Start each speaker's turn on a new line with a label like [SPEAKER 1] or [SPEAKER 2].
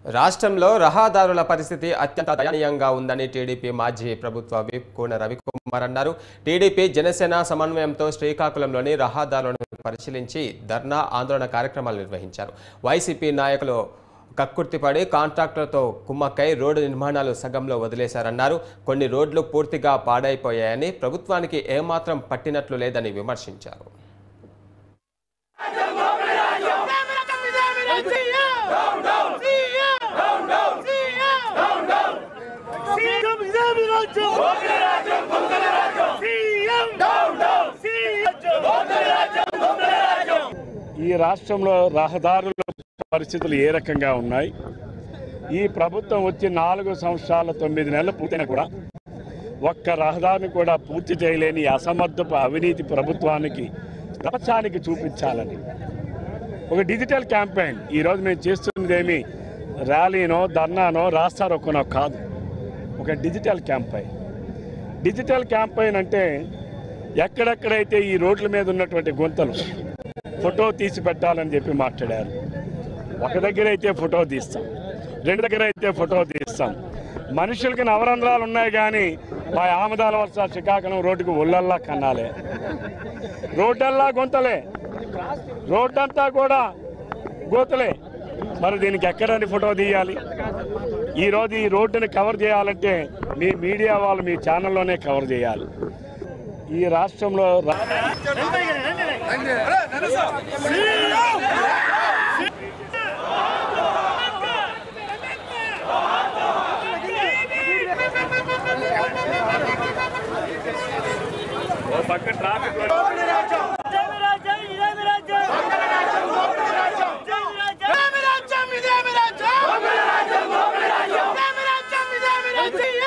[SPEAKER 1] రాష్ట్రంలో రహదారుల పరిస్థితి అత్యంత దయనీయంగా ఉందని టీడీపీ మాజీ ప్రభుత్వ విప్ కోన రవికుమార్ అన్నారు టీడీపీ జనసేన సమన్వయంతో శ్రీకాకుళంలోని రహదారులను పరిశీలించి ధర్నా ఆందోళన కార్యక్రమాలు నిర్వహించారు వైసీపీ నాయకులు కక్కుర్తిపడి కాంట్రాక్టులతో కుమ్మక్కై రోడ్డు నిర్మాణాలు సగంలో వదిలేశారన్నారు కొన్ని రోడ్లు పూర్తిగా పాడైపోయాయని ప్రభుత్వానికి ఏమాత్రం పట్టినట్లు లేదని విమర్శించారు
[SPEAKER 2] ఈ రాష్ట్రంలో రహదారుల పరిస్థితులు ఏ రకంగా ఉన్నాయి ఈ ప్రభుత్వం వచ్చి నాలుగు సంవత్సరాల తొమ్మిది నెలలు పూర్తయినా కూడా ఒక్క రహదారిని కూడా పూర్తి చేయలేని ఈ అసమర్థపు అవినీతి ప్రభుత్వానికి ప్రపంచానికి చూపించాలని ఒక డిజిటల్ క్యాంపెయిన్ ఈరోజు మేము చేస్తున్నదేమి ర్యాలీనో ధర్నానో రాస్తారోకోనో కాదు ఒక డిజిటల్ క్యాంపెయిన్ డిజిటల్ క్యాంపెయిన్ అంటే ఎక్కడెక్కడైతే ఈ రోడ్ల మీద ఉన్నటువంటి గుంతలు ఫోటో తీసి పెట్టాలని చెప్పి మాట్లాడారు ఒక దగ్గర అయితే ఫోటో తీస్తాం రెండు దగ్గర అయితే ఫోటో తీస్తాం మనుషులకి నవరంధ్రాలు ఉన్నాయి కానీ మా ఆమదాల వరుస శ్రీకాకుళం రోడ్డుకు ఒళ్ళల్లా కన్నాలే రోడ్డల్లా గుంతలే రోడ్డంతా కూడా గోతలే మరి దీనికి ఎక్కడని ఫోటో తీయాలి ఈరోజు ఈ రోడ్డుని కవర్ చేయాలంటే మీ మీడియా వాళ్ళు మీ ఛానల్లోనే కవర్ చేయాలి ఈ రాష్ట్రంలో రా- ఓ పక్క ట్రాఫిక్
[SPEAKER 3] రాజ్యం